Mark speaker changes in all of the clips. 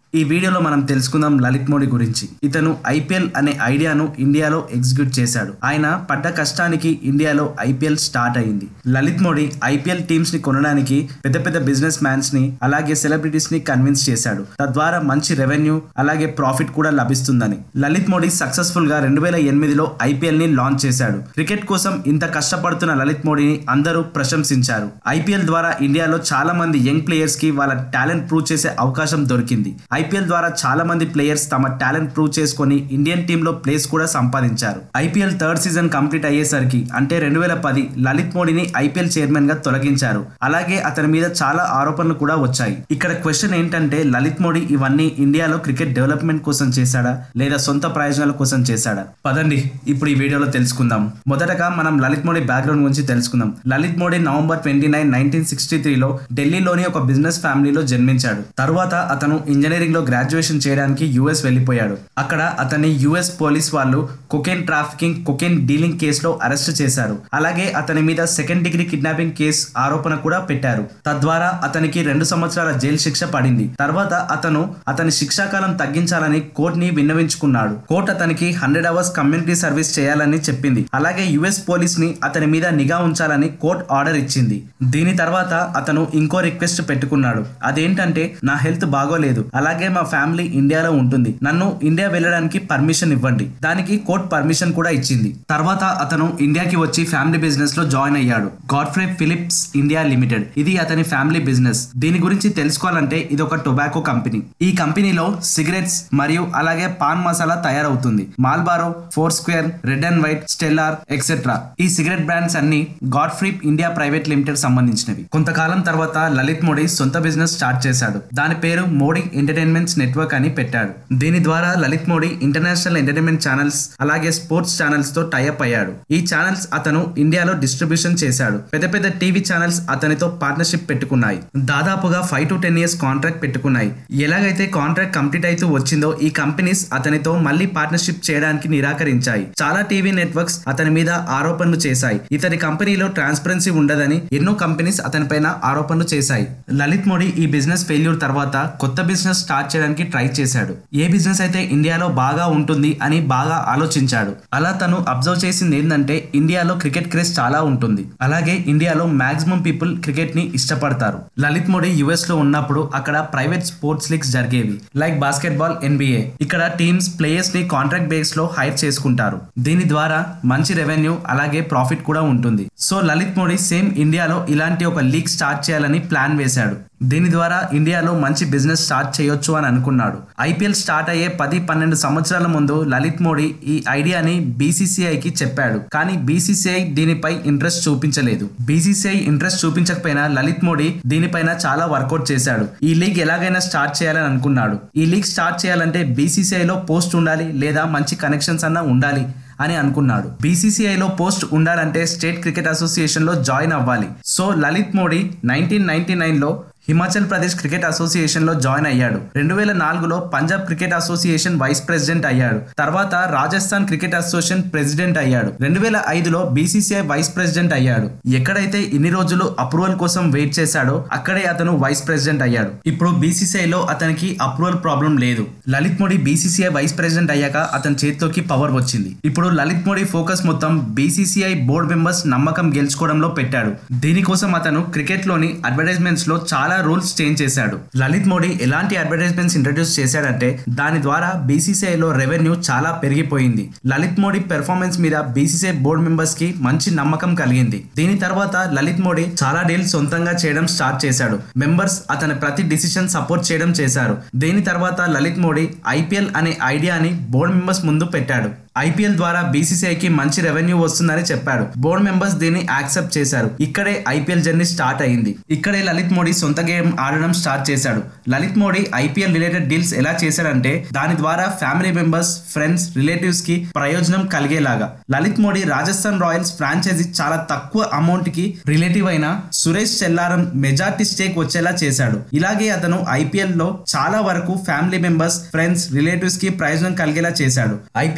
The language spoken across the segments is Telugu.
Speaker 1: ఈ వీడియోలో మనం తెలుసుకుందాం లలిత్ మోడీ గురించి ఇతను ఐపీఎల్ అనే ఐడియాను ఇండియాలో ఎగ్జిక్యూట్ చేశాడు ఆయన పడ్డ కష్టానికి ఇండియాలో ఐపీఎల్ స్టార్ట్ అయింది లలిత్ మోడీ ఐపీఎల్ టీమ్స్ ని కొనడానికి పెద్ద పెద్ద బిజినెస్ మ్యాన్స్ ని అలాగే సెలబ్రిటీస్ ని కన్విన్స్ చేశాడు తద్వారా మంచి రెవెన్యూ అలాగే ప్రాఫిట్ కూడా లభిస్తుందని లలిత్ మోడీ సక్సెస్ఫుల్ గా రెండు వేల ఎనిమిదిలో ఐపీఎల్ ని లాంచ్ చేశాడు క్రికెట్ కోసం ఇంత కష్టపడుతున్న లలిత్ మోడీని అందరూ ప్రశంసించారు ఐపీఎల్ ద్వారా ఇండియాలో చాలా మంది యంగ్ ప్లేయర్స్ కి వాళ్ళ టాలెంట్ ప్రూవ్ చేసే అవకాశం దొరికింది ఐపీఎల్ ద్వారా చాలా మంది ప్లేయర్స్ తమ టాలెంట్ ప్రూవ్ చేసుకొని ఇండియన్ టీమ్ లో ప్లేస్ కూడా సంపాదించారు ఐపీఎల్ థర్డ్ సీజన్ కంప్లీట్ అయ్యేసరికి అంటే రెండు వేల పది లలిత్ మోడీని ఐపీఎల్ చైర్మన్ గా తొలగించారు అలాగే అతని మీద చాలా ఆరోపణలు కూడా వచ్చాయి ఇక్కడ క్వశ్చన్ ఏంటంటే లలిత్ మోడీ ఇవన్నీ ఇండియాలో క్రికెట్ డెవలప్మెంట్ కోసం చేశాడా లేదా సొంత ప్రయోజనాల కోసం చేశాడా పదండి ఇప్పుడు ఈ వీడియోలో తెలుసుకుందాం మొదటగా మనం లలిత్ మోడీ బ్యాక్గ్రౌండ్ గురించి తెలుసుకుందాం Lalit Modi November twenty nine nineteen sixty త్రీలో ఢిల్లీలోని ఒక బిజినెస్ ఫ్యామిలీలో జన్మించాడు తరువాత అతను ఇంజనీరింగ్ లో గ్రాడ్యుయేషన్ చేయడానికి యుఎస్ వెళ్లిపోయాడు అక్కడ అతన్ని యుఎస్ పోలీస్ వాళ్ళు కొకెన్ ట్రాఫికింగ్ కొకెన్ డీలింగ్ కేసులో అరెస్ట్ చేశారు అలాగే అతని మీద సెకండ్ డిగ్రీ కిడ్నాపింగ్ కేసు ఆరోపణ కూడా పెట్టారు తద్వారా అతనికి రెండు సంవత్సరాల జైలు శిక్ష పడింది తర్వాత అతను అతని శిక్షాకాలం తగ్గించాలని కోర్టుని విన్నవించుకున్నాడు కోర్టు అతనికి హండ్రెడ్ అవర్స్ కమ్యూనిటీ సర్వీస్ చేయాలని చెప్పింది అలాగే యుఎస్ పోలీస్ ని అతని మీద నిఘా ఉంచాలని కోర్టు ఆర్డర్ ఇచ్చింది దీని తర్వాత అతను ఇంకో రిక్వెస్ట్ పెట్టుకున్నాడు అదేంటంటే నా హెల్త్ బాగోలేదు అలాగే మా ఫ్యామిలీ ఇండియాలో ఉంటుంది నన్ను ఇండియా వెళ్ళడానికి పర్మిషన్ ఇవ్వండి దానికి కోర్ట్ పర్మిషన్ కూడా ఇచ్చింది తర్వాత అతను ఇండియాకి వచ్చి ఫ్యామిలీ బిజినెస్ లో జాయిన్ అయ్యాడు గాడ్ఫ్రే ఫిలిప్స్ ఇండియా లిమిటెడ్ ఇది అతని ఫ్యామిలీ బిజినెస్ దీని గురించి తెలుసుకోవాలంటే ఇది ఒక టొబాకో కంపెనీ ఈ కంపెనీలో సిగరెట్స్ మరియు అలాగే పాన్ మసాలా తయారవుతుంది Marlboro four square red and white Stellar etcetera ఈ సిగరెట్ బ్రాండ్స్ అన్ని గాడ్ఫ్రీ ఇండియా ప్రైవేట్ లిమిటెడ్ సంబంధించినవి కొంతకాలం తర్వాత లలిత్ మోడీ సొంత బిజినెస్ స్టార్ట్ చేశాడు దాని పేరు మోడీ ఎంటర్టైన్మెంట్స్ నెట్వర్క్ అని పెట్టాడు దీని ద్వారా Lalit Modi international entertainment channels అలాగే స్పోర్ట్స్ ఛానల్స్ తో టైఅప్ అయ్యాడు ఈ ఛానల్స్ అతను ఇండియాలో డిస్ట్రిబ్యూషన్ చేశాడు పెద్ద పెద్ద టీవీ ఛానల్స్ అతనితో పార్ట్నర్షిప్ పెట్టుకున్నాయి దాదాపుగా five to ten years contract పెట్టుకున్నాయి ఎలాగైతే కాంట్రాక్ట్ కంప్లీట్ అవుతూ వచ్చిందో ఈ కంపెనీస్ అతనితో మళ్ళీ పార్ట్నర్షిప్ చేయడానికి నిరాకరించాయి చాలా టీవీ నెట్వర్క్స్ అతని మీద ఆరోపణలు చేశాయి ఇతని కంపెనీలో ట్రాన్స్పరెన్సీ ఉండదని ఎన్నో కంపెనీస్ అతనిపైన ఆరోపణలు చేశాయి లలిత్ మోడీ ఈ బిజినెస్ ఫెయిల్యూర్ తర్వాత కొత్త బిజినెస్ స్టార్ట్ చేయడానికి ట్రై చేశాడు ఏ బిజినెస్ అయితే ఇండియాలో బాగా ఉంటుంది అని బాగా ఆలోచించాడు అలా తను అబ్జర్వ్ చేసింది ఏంటంటే ఇండియాలో క్రికెట్ క్రేజ్ చాలా ఉంటుంది అలాగే ఇండియాలో మాక్సిమం పీపుల్ క్రికెట్ ని ఇష్టపడతారు లలిత్ మోడీ యుఎస్ లో ఉన్నప్పుడు అక్కడ ప్రైవేట్ స్పోర్ట్స్ లీగ్స్ జరిగేవి లైక్ బాస్కెట్ బాల్ ఎన్బిఏ ఇక్కడ టీమ్స్ ప్లేయర్స్ ని కాంట్రాక్ట్ బేస్ లో హైర్ చేసుకుంటారు దీని ద్వారా మంచి రెవెన్యూ అలాగే ప్రాఫిట్ కూడా ఉంటుంది సో లలిత్ మోడీ సేమ్ ఇండియాలో ఇలాంటి ఒక లీగ్ స్టార్ట్ చేయాలని ప్లాన్ వేశాడు దీని ద్వారా ఇండియాలో మంచి బిజినెస్ స్టార్ట్ చేయొచ్చు అని అనుకున్నాడు ఐపీఎల్ స్టార్ట్ అయ్యే పది పన్నెండు సంవత్సరాల ముందు లలిత్ మోడీ ఈ ఐడియాని బీసీసీఐకి చెప్పాడు కానీ బీసీసీఐ దీనిపై ఇంట్రెస్ట్ చూపించలేదు బీసీసీఐ ఇంట్రెస్ట్ చూపించకపోయినా లలిత్ మోడీ దీనిపైన చాలా వర్కౌట్ చేశాడు ఈ లీగ్ ఎలాగైనా స్టార్ట్ చేయాలని అనుకున్నాడు ఈ లీగ్ స్టార్ట్ చేయాలంటే బీసీసీఐలో పోస్ట్ ఉండాలి లేదా మంచి కనెక్షన్స్ అన్న ఉండాలి అని అనుకున్నాడు బీసీసీఐలో పోస్ట్ ఉండాలంటే స్టేట్ క్రికెట్ అసోసియేషన్ లో జాయిన్ అవ్వాలి so Lalit Modi nineteen ninety nine లో హిమాచల్ ప్రదేశ్ క్రికెట్ అసోసియేషన్ లో జాయిన్ అయ్యాడు రెండు వేల నాలుగులో Punjab cricket association vice president అయ్యాడు తర్వాత రాజస్థాన్ క్రికెట్ అసోసియేషన్ ప్రెసిడెంట్ అయ్యాడు రెండు వేల ఐదులో బీసీసీఐ వైస్ ప్రెసిడెంట్ అయ్యాడు ఎక్కడైతే ఇన్ని రోజులు అప్రూవల్ కోసం వెయిట్ చేశాడో అక్కడే అతను వైస్ ప్రెసిడెంట్ అయ్యాడు ఇప్పుడు బీసీసీఐ లో అతనికి అప్రూవల్ ప్రాబ్లం లేదు Lalit Modi BCCI vice president అయ్యాక అతని చేతిలోకి పవర్ వచ్చింది ఇప్పుడు లలిత్ మోడీ ఫోకస్ మొత్తం బీసీసీఐ బోర్డు మెంబర్స్ నమ్మకం గెలుచుకోవడంలో పెట్టాడు దీనికోసం అతను క్రికెట్ లోని అడ్వర్టైజ్మెంట్స్ లో చాలా రూల్స్ చేంజ్ చేశాడు లలిత్ మోడీ ఎలాంటి అడ్వర్టైజ్మెంట్స్ ఇంట్రడ్యూస్ చేశాడంటే దాని ద్వారా బీసీసీఐ లో రెవెన్యూ చాలా పెరిగిపోయింది లలిత్ మోడీ పెర్ఫార్మెన్స్ మీద బీసీసీఐ బోర్డు మెంబర్స్ కి మంచి నమ్మకం కలిగింది దీని తర్వాత లలిత్ మోడీ చాలా డీల్స్ సొంతంగా చేయడం స్టార్ట్ చేశాడు మెంబర్స్ అతని ప్రతి డిసిషన్ సపోర్ట్ చేయడం చేశారు దీని తర్వాత లలిత్ మోడీ ఐపీఎల్ అనే ఐడియాని బోర్డు మెంబర్స్ ముందు పెట్టాడు ఐపీఎల్ ద్వారా బీసీసీఐకి మంచి రెవెన్యూ వస్తుందని చెప్పాడు బోర్డు మెంబర్స్ దీన్ని యాక్సెప్ట్ చేశారు ఇక్కడే ఐపీఎల్ జర్నీ స్టార్ట్ అయింది ఇక్కడే లలిత్ మోడీ సొంత గేమ్ ఆడడం స్టార్ట్ చేశాడు Lalit Modi IPL related deals ఎలా చేశాడంటే దాని ద్వారా ఫ్యామిలీ మెంబర్స్ ఫ్రెండ్స్ రిలేటివ్స్ కి ప్రయోజనం కలిగేలాగా లలిత్ మోడీ రాజస్థాన్ రాయల్స్ ఫ్రాంచైజీ చాలా తక్కువ అమౌంట్ కి రిలేటివ్ అయిన సురేష్ చెల్లారం మెజార్టీ స్టేక్ వచ్చేలా చేశాడు ఇలాగే అతను ఐపీఎల్ లో చాలా వరకు ఫ్యామిలీ మెంబర్స్ ఫ్రెండ్స్ రిలేటివ్స్ కి ప్రయోజనం కలిగేలా చేశాడు ఐపీఎల్ రెండు వేల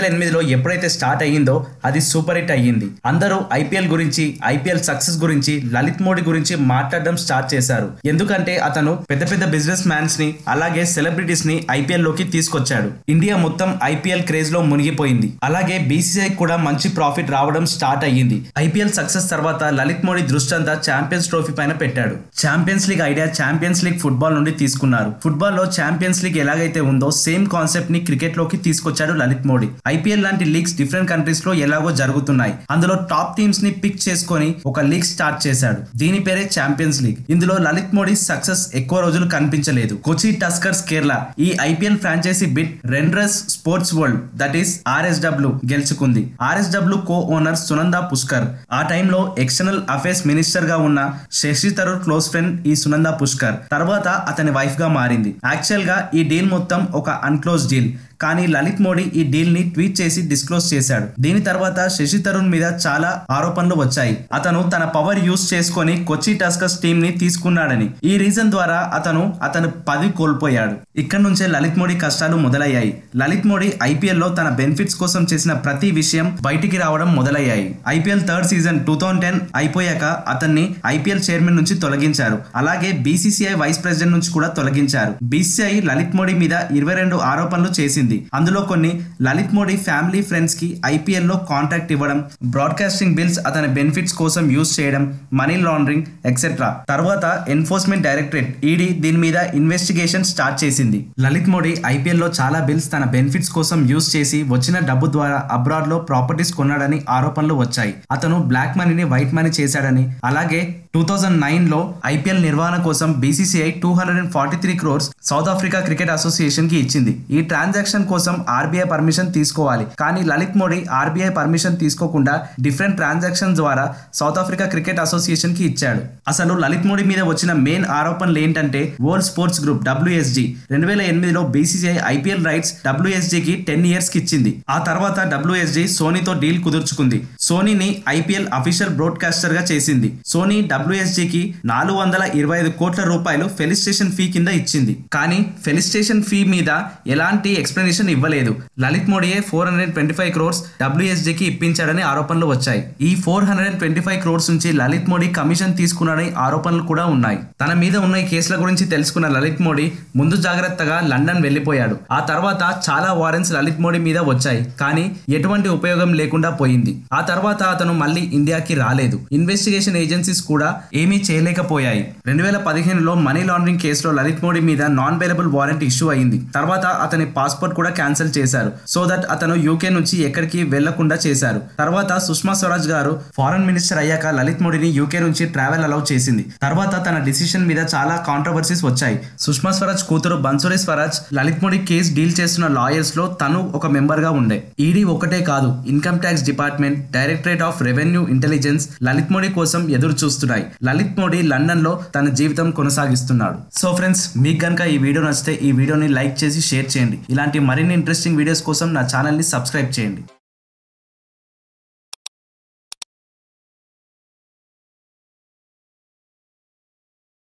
Speaker 1: ఎనిమిదిలో ఎప్పుడైతే స్టార్ట్ అయ్యిందో అది సూపర్ హిట్ అయ్యింది అందరూ ఐపీఎల్ గురించి ఐపీఎల్ సక్సెస్ గురించి లలిత్ మోడీ గురించి మాట్లాడడం స్టార్ట్ చేశారు ఎందుకంటే అతను పెద్ద పెద్ద బిజినెస్ మ్యాన్స్ ని అలాగే సెలబ్రిటీస్ ని ఐపీఎల్ లోకి తీసుకొచ్చాడు ఇండియా మొత్తం ఐపీఎల్ క్రేజ్ లో మునిగిపోయింది అలాగే బీసీసీఐ కూడా మంచి ప్రాఫిట్ రావడం స్టార్ట్ అయ్యింది ఐపీఎల్ సక్సెస్ తర్వాత లలిత్ మోడీ దృష్టి అంతా ఛాంపియన్స్ ట్రోఫీ పైన పెట్టాడు champions league idea champions league football నుండి తీసుకున్నారు ఫుట్బాల్ లో ఛాంపియన్స్ లీగ్ ఎలాగైతే ఉందో సేమ్ కాన్సెప్ట్ ని క్రికెట్ లోకి తీసుకొచ్చాడు లలిత్ మోడీ ఐపీఎల్ లాంటి లీగ్స్ డిఫరెంట్ కంట్రీస్ లో ఎలాగో జరుగుతున్నాయి అందులో టాప్ టీమ్స్ ని పిక్ చేసుకొని ఒక లీగ్ స్టార్ట్ చేశాడు దీని పేరే ఛాంపియన్స్ లీగ్ ఇందులో లలిత్ మోడీ సక్సెస్ ఎక్కువ రోజులు కనిపించలేదు కొచి టస్కర్స్ కేరళ ఈ IPL franchise bit Rendezvous Sports World that is RSW గెలుచుకుంది RSW co owner Sunanda Pushkar ఆ టైంలో ఎక్స్టర్నల్ అఫేర్స్ మినిస్టర్ గా ఉన్న శశి తరూర్ క్లోజ్ ఫ్రెండ్ ఈ సునందా పుష్కర్ తర్వాత అతని వైఫ్ గా మారింది యాక్చువల్ గా ఈ డీల్ మొత్తం ఒక అన్క్లోజ్ డీల్ కానీ లలిత్ మోడీ ఈ డీల్ ని ట్వీట్ చేసి డిస్క్లోజ్ చేశాడు దీని తర్వాత శశి తరుణ్ మీద చాలా ఆరోపణలు వచ్చాయి అతను తన పవర్ యూస్ చేసుకొని కొచ్చి టస్కర్స్ టీమ్ ని తీసుకున్నాడని ఈ రీజన్ ద్వారా అతను అతను పది కోల్పోయాడు ఇక్కడ నుంచే లలిత్ మోడీ కష్టాలు మొదలయ్యాయి లలిత్ మోడీ ఐపీఎల్ లో తన బెనిఫిట్స్ కోసం చేసిన ప్రతి విషయం బయటికి రావడం మొదలయ్యాయి IPL third season two thousand ten అయిపోయాక అతన్ని ఐపీఎల్ చైర్మన్ నుంచి తొలగించారు అలాగే బీసీసీఐ వైస్ ప్రెసిడెంట్ నుంచి కూడా తొలగించారు బీసీఐ లలిత్ మోడీ మీద ఇరవై రెండు ఆరోపణలు చేసింది అందులో కొన్ని లలిత్ మోడీ ఫ్యామిలీ ఫ్రెండ్స్ కి ఐపీఎల్ లో కాంట్రాక్ట్ ఇవ్వడం బ్రాడ్కాస్టింగ్ బిల్స్ అతని బెనిఫిట్స్ కోసం యూజ్ చేయడం మనీ లాండరింగ్ ఎక్సెట్రా తర్వాత ఎన్ఫోర్స్మెంట్ డైరెక్టరేట్ ఈడీ దీని మీద ఇన్వెస్టిగేషన్ స్టార్ట్ చేసింది లలిత్ మోడీ ఐపీఎల్ లో చాలా బిల్స్ తన బెనిఫిట్స్ కోసం యూజ్ చేసి వచ్చిన డబ్బు ద్వారా అబ్రాడ్ లో ప్రాపర్టీస్ కొన్నాడని ఆరోపణలు వచ్చాయి అతను బ్లాక్ మనీని వైట్ మనీ చేశాడని అలాగే టూ థౌజండ్ నైన్ లో ఐపీఎల్ నిర్వహణ కోసం BCCI two hundred and forty three crores South Africa cricket association కి ఇచ్చింది ఈ ట్రాన్సాక్షన్ కోసం ఆర్బీఐ పర్మిషన్ తీసుకోవాలి కానీ లలిత్ మోడీ ఆర్బీఐ పర్మిషన్ తీసుకోకుండా డిఫరెంట్ ట్రాన్సాక్షన్ ద్వారా సౌత్ ఆఫ్రికా క్రికెట్ అసోసియేషన్ కి ఇచ్చాడు అసలు లలిత్ మోడీ మీద వచ్చిన మెయిన్ ఆరోపణలు ఏంటంటే వరల్డ్ స్పోర్ట్స్ గ్రూప్ డబ్ల్యూఎస్జీ రెండు వేల ఎనిమిదిలో బీసీసీఐ ఐపీఎల్ రైట్స్ డబ్ల్యూఎస్జీ కి టెన్ ఇయర్స్ కి ఇచ్చింది ఆ తర్వాత డబ్ల్యూఎస్జీ సోనీతో డీల్ కుదుర్చుకుంది సోనీని ఐపీఎల్ అఫీషియల్ బ్రాడ్కాస్టర్ గా చేసింది సోనీ డబ్ల్యూఎస్జీ కి నాలుగు వందల ఇరవై ఐదు కోట్ల రూపాయలు ఫెలిస్టేషన్ ఫీ కింద ఇచ్చింది కానీ ఫెలిస్టేషన్ ఫీ మీద ఎలాంటి ఎక్స్ప్లెనేషన్ ఇవ్వలేదు లలిత్ మోడీయే four hundred twenty five crores డబ్ల్యూఎస్జీకి ఇప్పించాడని ఆరోపణలు వచ్చాయి ఈ four hundred twenty five crores నుంచి లలిత్ మోడీ కమిషన్ తీసుకున్నాడని ఆరోపణలు కూడా ఉన్నాయి తన మీద ఉన్న ఈ కేసుల గురించి తెలుసుకున్న లలిత్ మోడీ ముందు జాగ్రత్తగా లండన్ వెళ్లిపోయాడు ఆ తర్వాత చాలా వారెన్స్ లలిత్ మోడీ మీద వచ్చాయి కానీ ఎటువంటి ఉపయోగం లేకుండా పోయింది ఆ తర్వాత అతను మళ్ళీ ఇండియాకి రాలేదు ఇన్వెస్టిగేషన్ ఏజెన్సీస్ కూడా ఏమీ చేయలేకపోయాయి రెండు వేల పదిహేనులో మనీ లాండరింగ్ కేసులో లలిత్ మోడీ మీద నాన్ బెయిలబుల్ వారెంట్ ఇష్యూ అయింది తర్వాత అతని పాస్పోర్ట్ కూడా క్యాన్సిల్ చేశారు సో దట్ అతను యూకే నుంచి ఎక్కడికి వెళ్లకుండా చేశారు తర్వాత సుష్మా స్వరాజ్ గారు ఫారెన్ మినిస్టర్ అయ్యాక లలిత్ మోడీని యూకే నుంచి ట్రావెల్ అలౌ చేసింది తర్వాత తన డిసిషన్ మీద చాలా కాంట్రవర్సీస్ వచ్చాయి సుష్మా స్వరాజ్ కూతురు బన్సురి స్వరాజ్ లలిత్ మోడీ కేసు డీల్ చేస్తున్న లాయర్స్ లో తను ఒక మెంబర్ గా ఉండే ఈడీ ఒకటే కాదు income tax department directorate of revenue intelligence Lalit Modi కోసం ఎదురు చూస్తున్నాయి లలిత్ మోడీ లండన్ లో తన జీవితం కొనసాగిస్తున్నాడు సో ఫ్రెండ్స్ మీకు గనుక ఈ వీడియో నచ్చితే ఈ వీడియోని లైక్ చేసి షేర్ చేయండి ఇలాంటి మరిన్ని ఇంట్రెస్టింగ్ వీడియోస్ కోసం నా ఛానల్ ని సబ్స్క్రైబ్ చేయండి